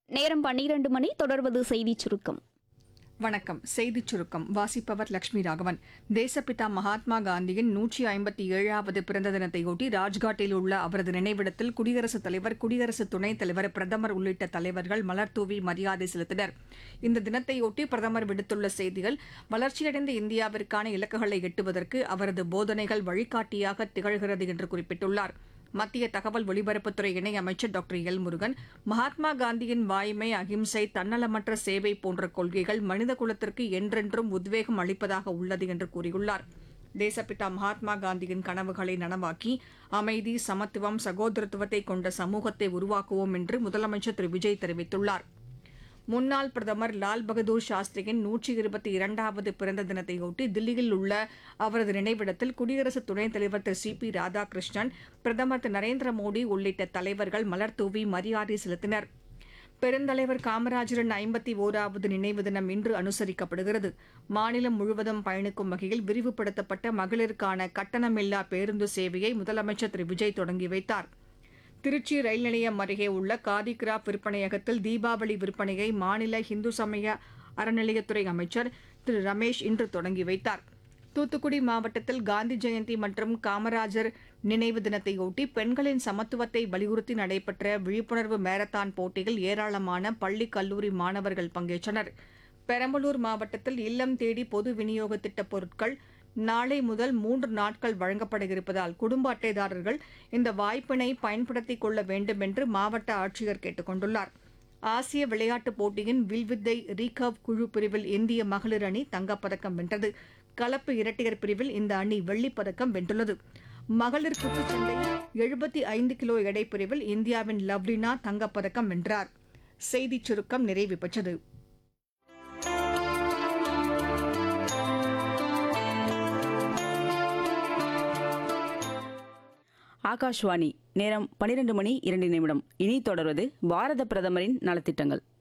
நேரம் பன்னிரண்டு மணி தொடர்வது செய்திச் சுருக்கம் வணக்கம் செய்திச் சுருக்கம் வாசிப்பவர் லட்சுமி ராகவன் தேசப்பிதா மகாத்மா காந்தியின் நூற்றி ஐம்பத்தி ஏழாவது பிறந்த தினத்தையொட்டி ராஜ்காட்டில் உள்ள அவரது நினைவிடத்தில் குடியரசுத் தலைவர் குடியரசு துணைத் தலைவர் பிரதமர் உள்ளிட்ட தலைவர்கள் மலர்தூவி மரியாதை செலுத்தினர் இந்த தினத்தையொட்டி பிரதமர் விடுத்துள்ள செய்தியில் வளர்ச்சியடைந்த இந்தியாவிற்கான இலக்குகளை எட்டுவதற்கு அவரது போதனைகள் வழிகாட்டியாக திகழ்கிறது என்று குறிப்பிட்டுள்ளார் மத்திய தகவல் ஒலிபரப்புத்துறை இணையமைச்சர் டாக்டர் எல் முருகன் மகாத்மா காந்தியின் வாய்மை அகிம்சை தன்னலமற்ற சேவை போன்ற கொள்கைகள் மனித குலத்திற்கு என்றென்றும் உத்வேகம் அளிப்பதாக உள்ளது என்று கூறியுள்ளார் தேசப்பிதா மகாத்மா காந்தியின் கனவுகளை நனவாக்கி அமைதி சமத்துவம் சகோதரத்துவத்தை கொண்ட சமூகத்தை உருவாக்குவோம் என்று முதலமைச்சர் திரு விஜய் தெரிவித்துள்ளார் முன்னாள் பிரதமர் லால் பகதூர் சாஸ்திரியின் நூற்றி இருபத்தி இரண்டாவது பிறந்த தினத்தையொட்டி தில்லியில் உள்ள அவரது நினைவிடத்தில் குடியரசு துணைத் தலைவர் திரு சி பி ராதாகிருஷ்ணன் பிரதமர் திரு நரேந்திர மோடி உள்ளிட்ட தலைவர்கள் மலர்தூவி மரியாதை செலுத்தினர் பெருந்தலைவர் காமராஜரின் ஐம்பத்தி ஓராவது நினைவு தினம் இன்று அனுசரிக்கப்படுகிறது மாநிலம் முழுவதும் பயணிக்கும் வகையில் விரிவுபடுத்தப்பட்ட மகளிருக்கான கட்டணமில்லா பேருந்து சேவையை முதலமைச்சர் திரு விஜய் தொடங்கி வைத்தார் திருச்சி ரயில் நிலையம் அருகே உள்ள காதி கிராப் விற்பனையகத்தில் தீபாவளி விற்பனையை மாநில இந்து சமய அறநிலையத்துறை அமைச்சர் திரு ரமேஷ் இன்று தொடங்கி வைத்தார் தூத்துக்குடி மாவட்டத்தில் காந்தி ஜெயந்தி மற்றும் காமராஜர் நினைவு தினத்தையொட்டி பெண்களின் சமத்துவத்தை வலியுறுத்தி நடைபெற்ற விழிப்புணர்வு மாரத்தான் போட்டியில் ஏராளமான பள்ளி கல்லூரி மாணவர்கள் பங்கேற்றனர் பெரம்பலூர் மாவட்டத்தில் இல்லம் தேடி பொது விநியோக திட்டப் பொருட்கள் நாளை முதல் மூன்று நாட்கள் வழங்கப்பட இருப்பதால் குடும்ப அட்டைதாரர்கள் இந்த வாய்ப்பினை பயன்படுத்திக் கொள்ள வேண்டும் என்று மாவட்ட ஆட்சியர் கேட்டுக் கொண்டுள்ளார் ஆசிய விளையாட்டுப் போட்டியின் வில்வித்தை ரீகர்வ் குழு பிரிவில் இந்திய மகளிர் அணி தங்கப்பதக்கம் வென்றது கலப்பு இரட்டையர் பிரிவில் இந்த அணி வெள்ளிப் பதக்கம் வென்றுள்ளது மகளிர் குத்துச்சண்டை எழுபத்தி ஐந்து கிலோ எடை பிரிவில் இந்தியாவின் லவ்லினா தங்கப்பதக்கம் வென்றார் செய்திச் சுருக்கம் நிறைவு பெற்றது ஆகாஷ்வாணி நேரம் பனிரெண்டு மணி இரண்டு நிமிடம் இனி தொடர்வது பாரத பிரதமரின் நலத்திட்டங்கள்